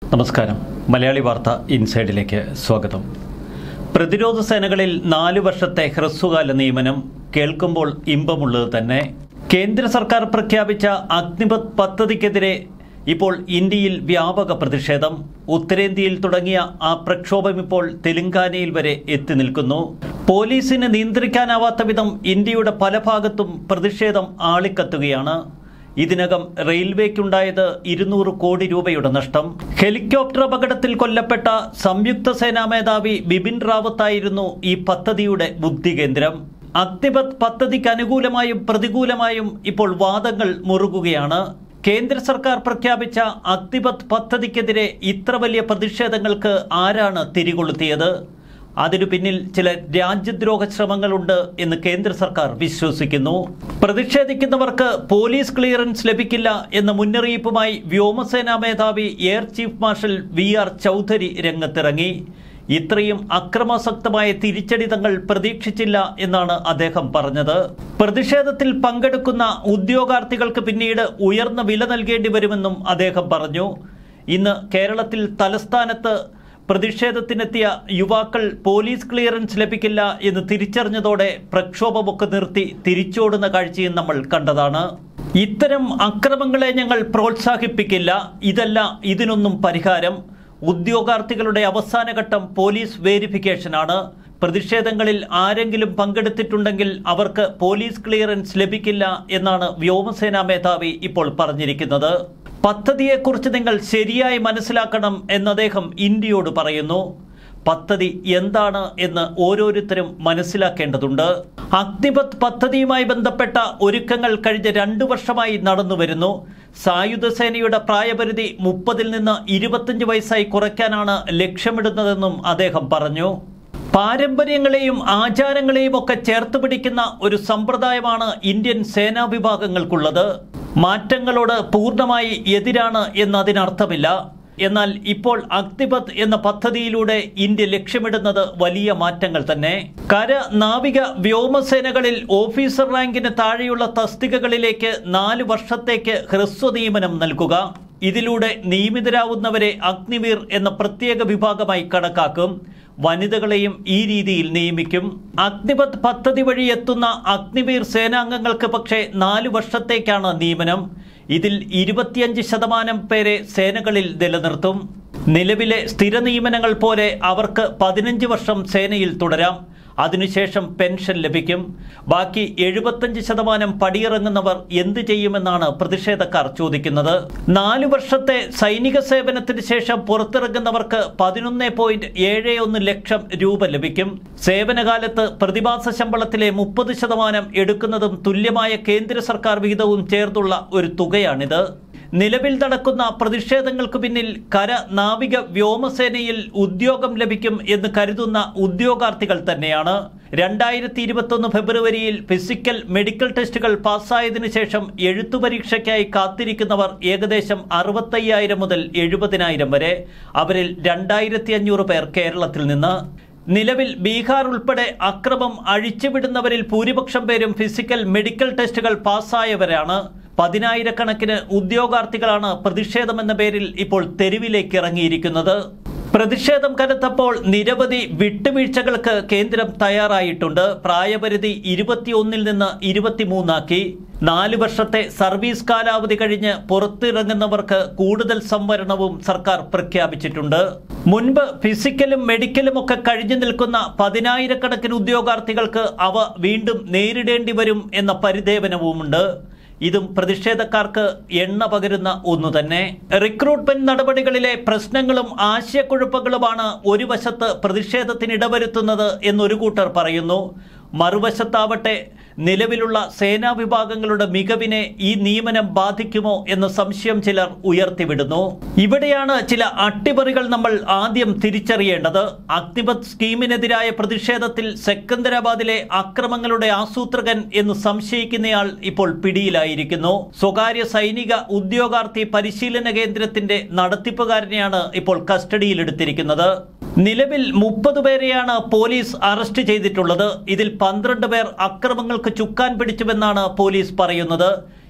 നമസ്കാരം മലയാളി വാർത്ത ഇൻസൈഡിലേക്ക് സ്വാഗതം പ്രതിരോധ സേനകളിൽ നാലു വർഷത്തെ ഹ്രസ്വകാല നിയമനം കേൾക്കുമ്പോൾ ഇമ്പമുള്ളത് തന്നെ കേന്ദ്ര സർക്കാർ പ്രഖ്യാപിച്ച അഗ്നിപത് പദ്ധതിക്കെതിരെ ഇപ്പോൾ ഇന്ത്യയിൽ വ്യാപക പ്രതിഷേധം ഉത്തരേന്ത്യയിൽ തുടങ്ങിയ ആ പ്രക്ഷോഭം ഇപ്പോൾ തെലങ്കാനയിൽ വരെ എത്തി നിൽക്കുന്നു പോലീസിന് നിയന്ത്രിക്കാനാവാത്ത വിധം ഇന്ത്യയുടെ പല ഭാഗത്തും പ്രതിഷേധം ആളിക്കത്തുകയാണ് ഇതിനകം റെയിൽവേക്കുണ്ടായത് ഇരുന്നൂറ് കോടി രൂപയുടെ നഷ്ടം ഹെലികോപ്റ്റർ അപകടത്തിൽ കൊല്ലപ്പെട്ട സംയുക്ത സേനാ മേധാവി ബിപിൻ റാവത്തായിരുന്നു ഈ പദ്ധതിയുടെ ബുദ്ധികേന്ദ്രം അഗ്നിപത് പദ്ധതിക്ക് അനുകൂലമായും പ്രതികൂലമായും ഇപ്പോൾ വാദങ്ങൾ മുറുകുകയാണ് കേന്ദ്ര സർക്കാർ പ്രഖ്യാപിച്ച അഗ്നിപത് പദ്ധതിക്കെതിരെ ഇത്ര വലിയ പ്രതിഷേധങ്ങൾക്ക് ആരാണ് തിരികൊളുത്തിയത് അതിനു പിന്നിൽ ചില രാജ്യദ്രോഹ ശ്രമങ്ങളുണ്ട് എന്ന് കേന്ദ്ര സർക്കാർ വിശ്വസിക്കുന്നു പ്രതിഷേധിക്കുന്നവർക്ക് പോലീസ് ക്ലിയറൻസ് ലഭിക്കില്ല എന്ന മുന്നറിയിപ്പുമായി വ്യോമസേനാ മേധാവി air chief marshal V R Chaudhari രംഗത്തിറങ്ങി ഇത്രയും അക്രമാസക്തമായ തിരിച്ചടി തങ്ങൾ പ്രതീക്ഷിച്ചില്ല എന്നാണ് അദ്ദേഹം പറഞ്ഞത് പ്രതിഷേധത്തിൽ പങ്കെടുക്കുന്ന ഉദ്യോഗാർത്ഥികൾക്ക് പിന്നീട് ഉയർന്ന വില നൽകേണ്ടി വരുമെന്നും അദ്ദേഹം പറഞ്ഞു ഇന്ന് കേരളത്തിൽ തലസ്ഥാനത്ത് പ്രതിഷേധത്തിനെത്തിയ യുവാക്കൾ പോലീസ് ക്ലിയറൻസ് ലഭിക്കില്ല എന്ന് തിരിച്ചറിഞ്ഞതോടെ പ്രക്ഷോഭമൊക്കെ നിർത്തി തിരിച്ചോടുന്ന കാഴ്ചയും നമ്മൾ കണ്ടതാണ് ഇത്തരം അക്രമങ്ങളെ ഞങ്ങൾ പ്രോത്സാഹിപ്പിക്കില്ല ഇതല്ല ഇതിനൊന്നും പരിഹാരം ഉദ്യോഗാർത്ഥികളുടെ അവസാന ഘട്ടം പോലീസ് വേരിഫിക്കേഷനാണ് പ്രതിഷേധങ്ങളിൽ ആരെങ്കിലും പങ്കെടുത്തിട്ടുണ്ടെങ്കിൽ അവർക്ക് പോലീസ് ക്ലിയറൻസ് ലഭിക്കില്ല എന്നാണ് വ്യോമസേനാ മേധാവി ഇപ്പോൾ പറഞ്ഞിരിക്കുന്നത് പദ്ധതിയെക്കുറിച്ച് നിങ്ങൾ ശരിയായി മനസ്സിലാക്കണം എന്ന് അദ്ദേഹം ഇന്ത്യയോട് പറയുന്നു പദ്ധതി എന്താണ് എന്ന് ഓരോരുത്തരും മനസ്സിലാക്കേണ്ടതുണ്ട് അഗ്നിപത് പദ്ധതിയുമായി ബന്ധപ്പെട്ട ഒരുക്കങ്ങൾ കഴിഞ്ഞ രണ്ടു വർഷമായി നടന്നു വരുന്നു സായുധ സേനയുടെ പ്രായപരിധി മുപ്പതിൽ നിന്ന് ഇരുപത്തിയഞ്ച് വയസ്സായി കുറയ്ക്കാനാണ് ലക്ഷ്യമിടുന്നതെന്നും അദ്ദേഹം പറഞ്ഞു പാരമ്പര്യങ്ങളെയും ആചാരങ്ങളെയും ഒക്കെ ചേർത്ത് പിടിക്കുന്ന ഒരു സമ്പ്രദായമാണ് ഇന്ത്യൻ സേനാ വിഭാഗങ്ങൾക്കുള്ളത് മാറ്റങ്ങളോട് പൂർണ്ണമായി എതിരാണ് എന്നതിനർത്ഥമില്ല എന്നാൽ ഇപ്പോൾ അഗ്നിപത് എന്ന പദ്ധതിയിലൂടെ ഇന്ത്യ ലക്ഷ്യമിടുന്നത് വലിയ മാറ്റങ്ങൾ തന്നെ കര നാവിക വ്യോമസേനകളിൽ ഓഫീസർ റാങ്കിന് താഴെയുള്ള തസ്തികകളിലേക്ക് നാല് വർഷത്തേക്ക് ഹ്രസ്വ നിയമനം നൽകുക ഇതിലൂടെ നിയമിതരാവുന്നവരെ അഗ്നിവീർ എന്ന പ്രത്യേക വിഭാഗമായി കണക്കാക്കും വനിതകളെയും ഈ രീതിയിൽ നിയമിക്കും അഗ്നിപത് പദ്ധതി വഴി എത്തുന്ന അഗ്നിവീർ സേനാംഗങ്ങൾക്ക് പക്ഷേ നാലു വർഷത്തേക്കാണ് നിയമനം ഇതിൽ ഇരുപത്തിയഞ്ച് ശതമാനം പേരെ സേനകളിൽ നിലനിർത്തും നിലവിലെ സ്ഥിര നിയമനങ്ങൾ പോലെ അവർക്ക് പതിനഞ്ച് വർഷം സേനയിൽ തുടരാം അതിനുശേഷം പെൻഷൻ ലഭിക്കും ബാക്കി എഴുപത്തഞ്ച് ശതമാനം പടിയിറങ്ങുന്നവർ എന്തു ചെയ്യുമെന്നാണ് പ്രതിഷേധക്കാർ ചോദിക്കുന്നത് നാലു വർഷത്തെ സൈനിക സേവനത്തിന് ശേഷം പുറത്തിറങ്ങുന്നവർക്ക് പതിനൊന്ന് പോയിന്റ് ഏഴ് ഒന്ന് ലക്ഷം രൂപ ലഭിക്കും സേവനകാലത്ത് പ്രതിമാസ ശമ്പളത്തിലെ മുപ്പത് ശതമാനം എടുക്കുന്നതും തുല്യമായ കേന്ദ്ര സർക്കാർ വിഹിതവും ചേർത്തുള്ള ഒരു തുകയാണിത് നിലവിൽ നടക്കുന്ന പ്രതിഷേധങ്ങൾക്ക് പിന്നിൽ കര നാവിക വ്യോമസേനയിൽ ഉദ്യോഗം ലഭിക്കും എന്ന് കരുതുന്ന ഉദ്യോഗാർത്ഥികൾ തന്നെയാണ് രണ്ടായിരത്തി ഇരുപത്തൊന്ന് ഫെബ്രുവരിയിൽ ഫിസിക്കൽ മെഡിക്കൽ ടെസ്റ്റുകൾ പാസ്സായതിനു ശേഷം എഴുത്തു പരീക്ഷയ്ക്കായി കാത്തിരിക്കുന്നവർ ഏകദേശം അറുപത്തയ്യായിരം മുതൽ എഴുപതിനായിരം വരെ അവരിൽ രണ്ടായിരത്തി അഞ്ഞൂറ് പേർ കേരളത്തിൽ നിന്ന് നിലവിൽ ബീഹാർ ഉൾപ്പെടെ അക്രമം അഴിച്ചുവിടുന്നവരിൽ ഭൂരിപക്ഷം പേരും ഫിസിക്കൽ മെഡിക്കൽ ടെസ്റ്റുകൾ പാസ്സായവരാണ് പതിനായിരക്കണക്കിന് ഉദ്യോഗാർത്ഥികളാണ് പ്രതിഷേധമെന്ന പേരിൽ ഇപ്പോൾ തെരുവിലേക്ക് ഇറങ്ങിയിരിക്കുന്നത് പ്രതിഷേധം കനത്തപ്പോൾ നിരവധി വിട്ടുവീഴ്ചകൾക്ക് കേന്ദ്രം തയ്യാറായിട്ടുണ്ട് പ്രായപരിധി ഇരുപത്തിയൊന്നിൽ നിന്ന് ഇരുപത്തിമൂന്നാക്കി നാല് വർഷത്തെ സർവീസ് കാലാവധി കഴിഞ്ഞ് പുറത്തിറങ്ങുന്നവർക്ക് കൂടുതൽ സംവരണവും സർക്കാർ പ്രഖ്യാപിച്ചിട്ടുണ്ട് മുൻപ് ഫിസിക്കലും മെഡിക്കലും ഒക്കെ കഴിഞ്ഞു നിൽക്കുന്ന പതിനായിരക്കണക്കിന് ഉദ്യോഗാർത്ഥികൾക്ക് അവ വീണ്ടും നേരിടേണ്ടി വരും എന്ന പരിദേവനവുമുണ്ട് ഇതും പ്രതിഷേധക്കാർക്ക് എണ്ണ പകരുന്ന ഒന്നു തന്നെ റിക്രൂട്ട്മെന്റ് നടപടികളിലെ പ്രശ്നങ്ങളും ആശയക്കുഴപ്പങ്ങളുമാണ് ഒരു വശത്ത് പ്രതിഷേധത്തിനിടവരുത്തുന്നത് എന്നൊരു കൂട്ടർ പറയുന്നു മറുവശത്താവട്ടെ നിലവിലുള്ള സേനാ വിഭാഗങ്ങളുടെ മികവിനെ ഈ നിയമനം ബാധിക്കുമോ എന്ന സംശയം ചിലർ ഉയർത്തിവിടുന്നു ഇവിടെയാണ് ചില അട്ടിമറികൾ നമ്മൾ ആദ്യം തിരിച്ചറിയേണ്ടത് അഗ്നിപത് സ്കീമിനെതിരായ പ്രതിഷേധത്തിൽ സെക്കന്ദരാബാദിലെ അക്രമങ്ങളുടെ ആസൂത്രകൻ എന്ന് സംശയിക്കുന്നയാൾ ഇപ്പോൾ പിടിയിലായിരിക്കുന്നു സ്വകാര്യ സൈനിക ഉദ്യോഗാർത്ഥി പരിശീലന കേന്ദ്രത്തിന്റെ നടത്തിപ്പുകാരനെയാണ് ഇപ്പോൾ കസ്റ്റഡിയിലെടുത്തിരിക്കുന്നത് നിലവിൽ മുപ്പത് പേരെയാണ് പോലീസ് അറസ്റ്റ് ചെയ്തിട്ടുള്ളത് ഇതിൽ പന്ത്രണ്ട് പേർ അക്രമങ്ങൾക്ക് ചുക്കാൻ പിടിച്ചുവെന്നാണ് പോലീസ് പറയുന്നത്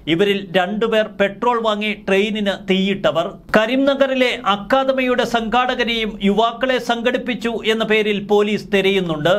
ഇവരിൽ രണ്ടുപേർ പെട്രോൾ വാങ്ങി ട്രെയിനിന് തീയിട്ടവർ കരീംനഗറിലെ അക്കാദമിയുടെ സംഘാടകരെയും യുവാക്കളെ സംഘടിപ്പിച്ചു എന്ന പേരിൽ പോലീസ് തിരയുന്നുണ്ട്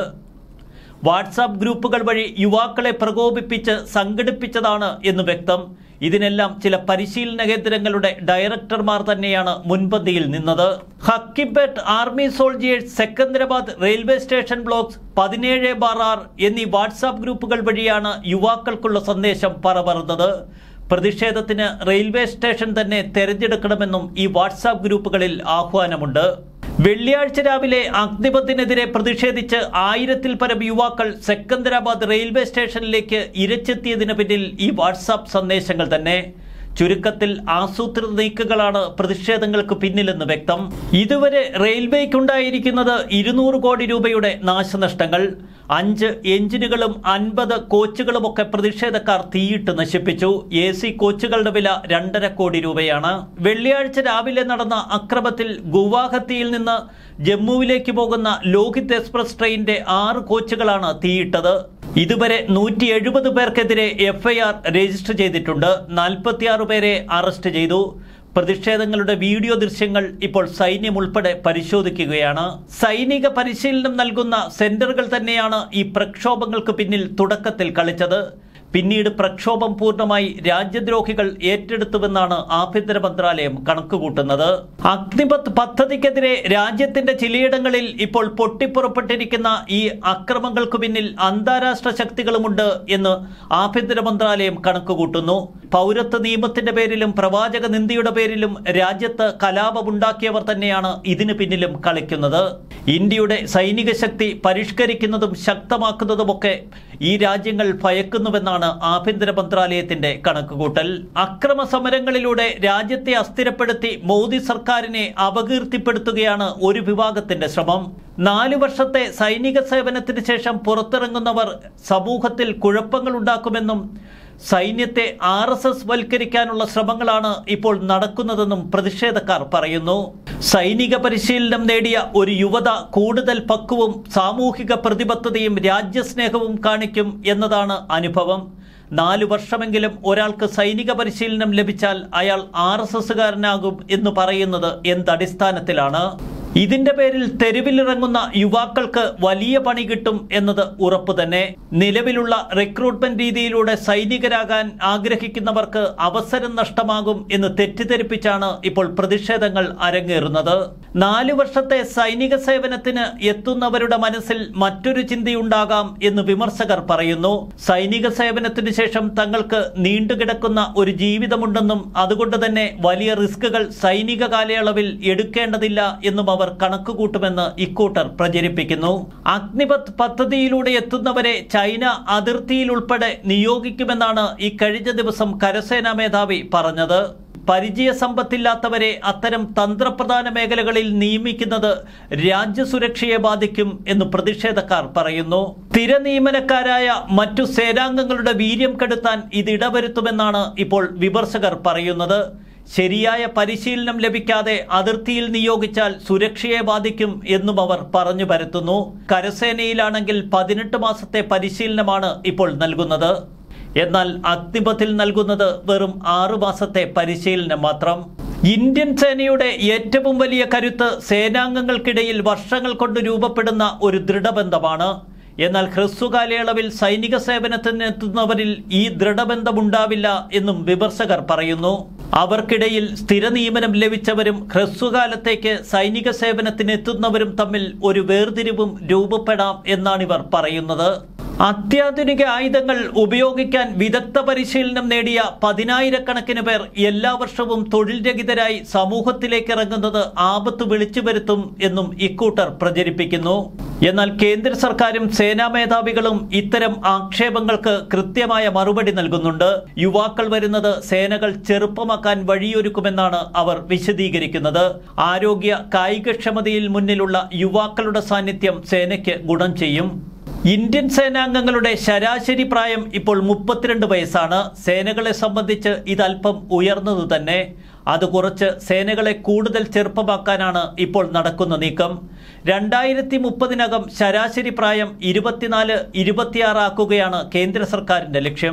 വാട്സാപ്പ് ഗ്രൂപ്പുകൾ വഴി യുവാക്കളെ പ്രകോപിപ്പിച്ച് സംഘടിപ്പിച്ചതാണ് എന്ന് വ്യക്തം ഇതിനെല്ലാം ചില പരിശീലന കേന്ദ്രങ്ങളുടെ ഡയറക്ടർമാർ തന്നെയാണ് മുൻപന്തിയിൽ നിന്നത് Hakimpet army soldiers Secunderabad railway station blocks പതിനേഴ് ബാർ ആർ എന്നീ വാട്സാപ്പ് ഗ്രൂപ്പുകൾ വഴിയാണ് യുവാക്കൾക്കുള്ള സന്ദേശം പറപറന്നത് പ്രതിഷേധത്തിന് റെയിൽവേ സ്റ്റേഷൻ തന്നെ തെരഞ്ഞെടുക്കണമെന്നും ഈ വാട്സാപ്പ് ഗ്രൂപ്പുകളിൽ ആഹ്വാനമുണ്ട് വെള്ളിയാഴ്ച രാവിലെ അഗ്നിപത്തിനെതിരെ പ്രതിഷേധിച്ച് ആയിരത്തിൽ പരം യുവാക്കൾ സെക്കന്ദരാബാദ് റെയിൽവേ സ്റ്റേഷനിലേക്ക് ഇരച്ചെത്തിയതിന് പിന്നിൽ ഈ വാട്സാപ്പ് സന്ദേശങ്ങൾ തന്നെ ചുരുക്കത്തിൽ ആസൂത്രിത നീക്കങ്ങളാണ് പ്രതിഷേധങ്ങൾക്ക് പിന്നിലെന്ന് വ്യക്തം ഇതുവരെ റെയിൽവേക്കുണ്ടായിരിക്കുന്നത് ഇരുന്നൂറ് കോടി രൂപയുടെ നാശനഷ്ടങ്ങൾ അഞ്ച് എഞ്ചിനുകളും അൻപത് കോച്ചുകളുമൊക്കെ പ്രതിഷേധക്കാർ തീയിട്ട് നശിപ്പിച്ചു എ സി കോച്ചുകളുടെ വില രണ്ടര കോടി രൂപയാണ് വെള്ളിയാഴ്ച രാവിലെ നടന്ന അക്രമത്തിൽ ഗുവാഹത്തിയിൽ നിന്ന് ജമ്മുവിലേക്ക് പോകുന്ന ലോഹിത് എക്സ്പ്രസ് ട്രെയിനിന്റെ ആറ് കോച്ചുകളാണ് തീയിട്ടത് ഇതുവരെ നൂറ്റി എഴുപത് പേർക്കെതിരെ എഫ്ഐആർ രജിസ്റ്റർ ചെയ്തിട്ടുണ്ട് നാൽപ്പത്തിയാറ് പേരെ അറസ്റ്റ് ചെയ്തു പ്രതിഷേധങ്ങളുടെ വീഡിയോ ദൃശ്യങ്ങൾ ഇപ്പോൾ സൈന്യം ഉൾപ്പെടെ പരിശോധിക്കുകയാണ് സൈനിക പരിശീലനം നൽകുന്ന സെന്ററുകൾ തന്നെയാണ് ഈ പ്രക്ഷോഭങ്ങൾക്ക് പിന്നിൽ തുടക്കത്തിൽ കളിച്ചത് പിന്നീട് പ്രക്ഷോഭം പൂർണ്ണമായി രാജ്യദ്രോഹികൾ ഏറ്റെടുത്തുവെന്നാണ് ആഭ്യന്തര മന്ത്രാലയം കണക്കുകൂട്ടുന്നത് അഗ്നിപത് പദ്ധതിക്കെതിരെ രാജ്യത്തിന്റെ ചിലയിടങ്ങളിൽ ഇപ്പോൾ പൊട്ടിപ്പുറപ്പെട്ടിരിക്കുന്ന ഈ അക്രമങ്ങൾക്ക് പിന്നിൽ അന്താരാഷ്ട്ര ശക്തികളുമുണ്ട് എന്ന് ആഭ്യന്തര മന്ത്രാലയം കണക്കുകൂട്ടുന്നു പൗരത്വ നിയമത്തിന്റെ പേരിലും പ്രവാചക നിന്ദയുടെ പേരിലും രാജ്യത്ത് കലാപമുണ്ടാക്കിയവർ തന്നെയാണ് ഇതിനു പിന്നിലും കളിക്കുന്നത് ഇന്ത്യയുടെ സൈനിക ശക്തി പരിഷ്കരിക്കുന്നതും ശക്തമാക്കുന്നതുമൊക്കെ ഈ രാജ്യങ്ങൾ ഭയക്കുന്നുവെന്നാണ് ആഭ്യന്തര മന്ത്രാലയത്തിന്റെ കണക്കുകൂട്ടൽ അക്രമ സമരങ്ങളിലൂടെ രാജ്യത്തെ അസ്ഥിരപ്പെടുത്തി മോദി സർക്കാരിനെ അപകീർത്തിപ്പെടുത്തുകയാണ് ഒരു വിഭാഗത്തിന്റെ ശ്രമം നാലു വർഷത്തെ സൈനിക സേവനത്തിന് ശേഷം പുറത്തിറങ്ങുന്നവർ സമൂഹത്തിൽ കുഴപ്പങ്ങൾ ഉണ്ടാക്കുമെന്നും സൈന്യത്തെ ആർ എസ് എസ് വൽക്കരിക്കാനുള്ള ശ്രമങ്ങളാണ് ഇപ്പോൾ നടക്കുന്നതെന്നും പ്രതിഷേധക്കാർ പറയുന്നു സൈനിക പരിശീലനം നേടിയ ഒരു യുവത കൂടുതൽ പക്വവും സാമൂഹിക പ്രതിബദ്ധതയും രാജ്യസ്നേഹവും കാണിക്കും എന്നതാണ് അനുഭവം നാലു വർഷമെങ്കിലും ഒരാൾക്ക് സൈനിക പരിശീലനം ലഭിച്ചാൽ അയാൾ ആർ എസ് എസുകാരനാകും എന്ന് പറയുന്നത് എന്തടിസ്ഥാനത്തിലാണ് ഇതിന്റെ പേരിൽ തെരുവിലിറങ്ങുന്ന യുവാക്കൾക്ക് വലിയ പണി കിട്ടും എന്നത് ഉറപ്പു തന്നെ നിലവിലുള്ള റിക്രൂട്ട്മെന്റ് രീതിയിലൂടെ സൈനികരാകാൻ ആഗ്രഹിക്കുന്നവർക്ക് അവസരം നഷ്ടമാകും എന്ന് തെറ്റിദ്ധരിപ്പിച്ചാണ് ഇപ്പോൾ പ്രതിഷേധങ്ങൾ അരങ്ങേറുന്നത് നാലു വർഷത്തെ സൈനിക സേവനത്തിന് എത്തുന്നവരുടെ മനസ്സിൽ മറ്റൊരു ചിന്തയുണ്ടാകാം എന്ന് വിമർശകർ പറയുന്നു സൈനിക സേവനത്തിന് ശേഷം തങ്ങൾക്ക് നീണ്ടുകിടക്കുന്ന ഒരു ജീവിതമുണ്ടെന്നും അതുകൊണ്ട് തന്നെ വലിയ റിസ്കുകൾ സൈനിക കാലയളവിൽ എടുക്കേണ്ടതില്ല എന്നും അവർ കണക്കുകൂട്ടുമെന്ന് ഇക്കൂട്ടർ പ്രചരിപ്പിക്കുന്നു അഗ്നിപത് പദ്ധതിയിലൂടെ എത്തുന്നവരെ ചൈന അതിർത്തിയിൽ ഉൾപ്പെടെ നിയോഗിക്കുമെന്നാണ് ഈ കഴിഞ്ഞ ദിവസം കരസേനാ മേധാവി പറഞ്ഞത് പരിചയസമ്പത്തില്ലാത്തവരെ അത്തരം തന്ത്രപ്രധാന മേഖലകളിൽ നിയമിക്കുന്നത് രാജ്യസുരക്ഷയെ ബാധിക്കും എന്ന് പ്രതിഷേധക്കാർ പറയുന്നു സ്ഥിര നിയമനക്കാരായ മറ്റു സേനാംഗങ്ങളുടെ വീര്യം കെടുത്താൻ ഇത് ഇടവരുത്തുമെന്നാണ് ഇപ്പോൾ വിമർശകർ പറയുന്നത് ശരിയായ പരിശീലനം ലഭിക്കാതെ അതിർത്തിയിൽ നിയോഗിച്ചാൽ സുരക്ഷയെ ബാധിക്കും എന്നും അവർ പറഞ്ഞു പരത്തുന്നു കരസേനയിലാണെങ്കിൽ പതിനെട്ട് മാസത്തെ പരിശീലനമാണ് ഇപ്പോൾ നൽകുന്നത് എന്നാൽ അഗ്നിപഥിൽ നൽകുന്നത് വെറും ആറു മാസത്തെ പരിശീലനം മാത്രം ഇന്ത്യൻ സേനയുടെ ഏറ്റവും വലിയ കരുത്ത് സേനാംഗങ്ങൾക്കിടയിൽ വർഷങ്ങൾ കൊണ്ട് രൂപപ്പെടുന്ന ഒരു ദൃഢബന്ധമാണ് എന്നാൽ ഹ്രസ്വകാലയളവിൽ സൈനിക സേവനത്തിനെത്തുന്നവരിൽ ഈ ദൃഢബന്ധമുണ്ടാവില്ല എന്നും വിമർശകർ പറയുന്നു അവർക്കിടയിൽ സ്ഥിര നിയമനം ലഭിച്ചവരും ഹ്രസ്വകാലത്തേക്ക് സൈനിക സേവനത്തിനെത്തുന്നവരും തമ്മിൽ ഒരു വേർതിരിവും രൂപപ്പെടാം എന്നാണിവർ പറയുന്നത് അത്യാധുനിക ആയുധങ്ങൾ ഉപയോഗിക്കാൻ വിദഗ്ധ പരിശീലനം നേടിയ പതിനായിരക്കണക്കിന് പേർ എല്ലാ വർഷവും തൊഴിൽ രഹിതരായി സമൂഹത്തിലേക്ക് ഇറങ്ങുന്നത് ആപത്ത് വിളിച്ചു വരുത്തും എന്നും ഇക്കൂട്ടർ പ്രചരിപ്പിക്കുന്നു എന്നാൽ കേന്ദ്ര സർക്കാരും സേനാ മേധാവികളും ഇത്തരം ആക്ഷേപങ്ങൾക്ക് കൃത്യമായ മറുപടി നൽകുന്നുണ്ട് യുവാക്കൾ വരുന്നത് സേനകൾ ചെറുപ്പമാക്കാൻ വഴിയൊരുക്കുമെന്നാണ് അവർ വിശദീകരിക്കുന്നത് ആരോഗ്യ കായികക്ഷമതയിൽ മുന്നിലുള്ള യുവാക്കളുടെ സാന്നിധ്യം സേനയ്ക്ക് ഗുണം ചെയ്യും ഇന്ത്യൻ സേനാംഗങ്ങളുടെ ശരാശരി പ്രായം ഇപ്പോൾ മുപ്പത്തിരണ്ട് വയസ്സാണ് സേനകളെ സംബന്ധിച്ച് ഇത് അല്പം ഉയർന്നതു തന്നെ അത് കുറച്ച് സേനകളെ കൂടുതൽ ചെറുപ്പമാക്കാനാണ് ഇപ്പോൾ നടക്കുന്ന നീക്കം രണ്ടായിരത്തി മുപ്പതിനകം ശരാശരി പ്രായം ഇരുപത്തിനാല് ഇരുപത്തിയാറാക്കുകയാണ് കേന്ദ്ര സർക്കാരിന്റെ ലക്ഷ്യം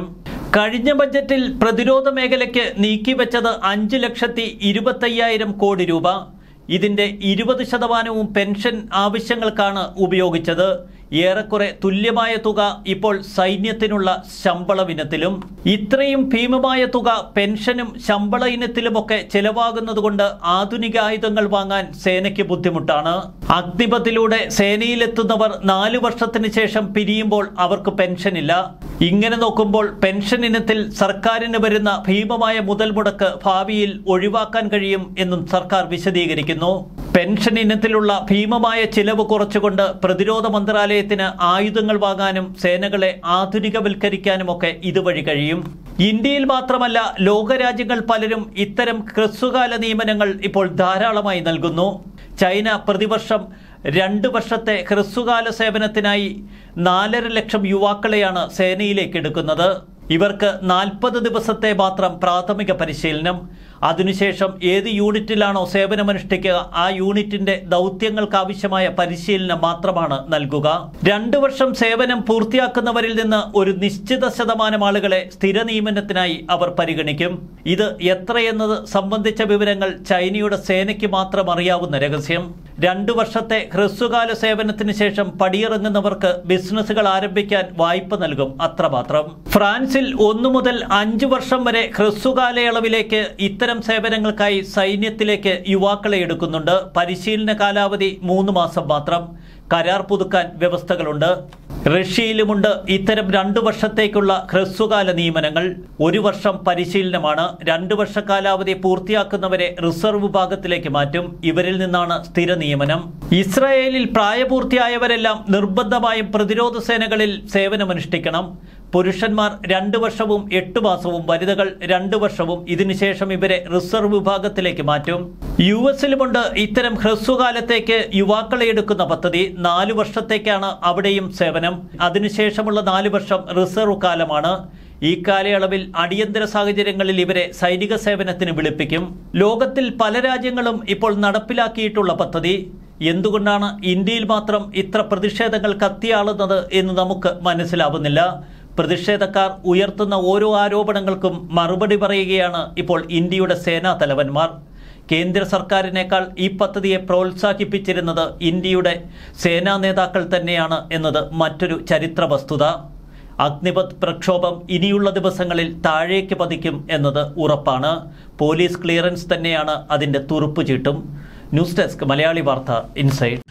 കഴിഞ്ഞ ബജറ്റിൽ പ്രതിരോധ മേഖലയ്ക്ക് നീക്കിവെച്ചത് അഞ്ച് ലക്ഷത്തി ഇരുപത്തയ്യായിരം കോടി രൂപ ഇതിന്റെ ഇരുപത് ശതമാനവും പെൻഷൻ ആവശ്യങ്ങൾക്കാണ് ഉപയോഗിച്ചത് ഏറെക്കുറെ തുല്യമായ തുക ഇപ്പോൾ സൈന്യത്തിനുള്ള ശമ്പള ഇനത്തിലും ഇത്രയും ഭീമമായ തുക പെൻഷനും ശമ്പള ഇനത്തിലുമൊക്കെ ചെലവാകുന്നതുകൊണ്ട് ആധുനിക ആയുധങ്ങൾ വാങ്ങാൻ സേനയ്ക്ക് ബുദ്ധിമുട്ടാണ് അഗ്നിപഥിലൂടെ സേനയിലെത്തുന്നവർ നാലു വർഷത്തിന് ശേഷം പിരിയുമ്പോൾ അവർക്ക് പെൻഷനില്ല ഇങ്ങനെ നോക്കുമ്പോൾ പെൻഷൻ ഇനത്തിൽ സർക്കാരിന് വരുന്ന ഭീമമായ മുതൽ മുടക്ക് ഭാവിയിൽ ഒഴിവാക്കാൻ കഴിയും എന്നും സർക്കാർ വിശദീകരിക്കുന്നു പെൻഷൻ ഇനത്തിലുള്ള ഭീമമായ ചിലവ് കുറച്ചുകൊണ്ട് പ്രതിരോധ മന്ത്രാലയത്തിന് ആയുധങ്ങൾ വാങ്ങാനും സേനകളെ ആധുനികവൽക്കരിക്കാനുമൊക്കെ ഇതുവഴി കഴിയും ഇന്ത്യയിൽ മാത്രമല്ല ലോകരാജ്യങ്ങൾ പലരും ഇത്തരം ഹ്രസ്വകാല നിയമനങ്ങൾ ഇപ്പോൾ ധാരാളമായി നൽകുന്നു ചൈന പ്രതിവർഷം രണ്ട് വർഷത്തെ ഹ്രസ്വകാല സേവനത്തിനായി നാലര ലക്ഷം യുവാക്കളെയാണ് സേനയിലേക്ക് എടുക്കുന്നത് ഇവർക്ക് നാൽപ്പത് ദിവസത്തെ മാത്രം പ്രാഥമിക പരിശീലനം അതിനുശേഷം ഏത് യൂണിറ്റിലാണോ സേവനമനുഷ്ഠിക്കുക ആ യൂണിറ്റിന്റെ ദൗത്യങ്ങൾക്ക് ആവശ്യമായ പരിശീലനം മാത്രമാണ് നൽകുക രണ്ടു വർഷം സേവനം പൂർത്തിയാക്കുന്നവരിൽ നിന്ന് ഒരു നിശ്ചിത ശതമാനം ആളുകളെ സ്ഥിര നിയമനത്തിനായി അവർ പരിഗണിക്കും ഇത് എത്രയെന്നത് സംബന്ധിച്ച വിവരങ്ങൾ ചൈനയുടെ സേനയ്ക്ക് മാത്രം അറിയാവുന്ന രഹസ്യം രണ്ടു വർഷത്തെ ഹ്രസ്വകാല സേവനത്തിന് ശേഷം പടിയിറങ്ങുന്നവർക്ക് ബിസിനസ്സുകൾ ആരംഭിക്കാൻ വായ്പ നൽകും അത്രമാത്രം ഫ്രാൻസിൽ ഒന്നു മുതൽ അഞ്ചു വർഷം വരെ ഹ്രസ്വകാലയളവിലേക്ക് ഇത്തരം സേവനങ്ങൾക്കായി സൈന്യത്തിലേക്ക് യുവാക്കളെ എടുക്കുന്നുണ്ട് പരിശീലന കാലാവധി മൂന്ന് മാസം മാത്രം കരാർ പുതുക്കാൻ വ്യവസ്ഥകളുണ്ട് റഷ്യയിലുമുണ്ട് ഇത്തരം രണ്ടു വർഷത്തേക്കുള്ള ഹ്രസ്വകാല നിയമനങ്ങൾ ഒരു വർഷം പരിശീലനമാണ് രണ്ടു വർഷ കാലാവധി പൂർത്തിയാക്കുന്നവരെ റിസർവ് വിഭാഗത്തിലേക്ക് മാറ്റും ഇവരിൽ നിന്നാണ് സ്ഥിര നിയമനം ഇസ്രായേലിൽ പ്രായപൂർത്തിയായവരെല്ലാം നിർബന്ധമായും പ്രതിരോധ സേനകളിൽ സേവനമനുഷ്ഠിക്കണം പുരുഷന്മാർ രണ്ട് വർഷവും എട്ട് മാസവും വനിതകൾ രണ്ട് വർഷവും ഇതിനുശേഷം ഇവരെ റിസർവ് വിഭാഗത്തിലേക്ക് മാറ്റും യു എസിലുമുണ്ട് ഇത്തരം ഹ്രസ്വകാലത്തേക്ക് യുവാക്കളെ എടുക്കുന്ന പദ്ധതി നാലു വർഷത്തേക്കാണ് അവിടെയും സേവനം അതിനുശേഷമുള്ള നാല് വർഷം റിസർവ് കാലമാണ് ഈ കാലയളവിൽ അടിയന്തര സാഹചര്യങ്ങളിൽ ഇവരെ സൈനിക സേവനത്തിന് വിളിപ്പിക്കും ലോകത്തിൽ പല രാജ്യങ്ങളും ഇപ്പോൾ നടപ്പിലാക്കിയിട്ടുള്ള പദ്ധതി എന്തുകൊണ്ടാണ് ഇന്ത്യയിൽ മാത്രം ഇത്ര പ്രതിഷേധങ്ങൾ കത്തിയാളുന്നത് എന്ന് നമുക്ക് മനസ്സിലാവുന്നില്ല പ്രതിഷേധക്കാർ ഉയർത്തുന്ന ഓരോ ആരോപണങ്ങൾക്കും മറുപടി പറയുകയാണ് ഇപ്പോൾ ഇന്ത്യയുടെ സേനാ തലവന്മാർ കേന്ദ്ര സർക്കാരിനേക്കാൾ ഈ പദ്ധതിയെ പ്രോത്സാഹിപ്പിച്ചിരുന്നത് ഇന്ത്യയുടെ സേനാ നേതാക്കൾ തന്നെയാണ് എന്നത് മറ്റൊരു ചരിത്ര വസ്തുത അഗ്നിപത് പ്രക്ഷോഭം ഇനിയുള്ള ദിവസങ്ങളിൽ താഴേക്ക് പതിക്കും എന്നത് ഉറപ്പാണ് പോലീസ് ക്ലിയറൻസ് തന്നെയാണ് അതിൻ്റെ തുറുപ്പുചീട്ടും ന്യൂസ് ഡെസ്ക് മലയാളി വാർത്ത ഇൻസൈഡ്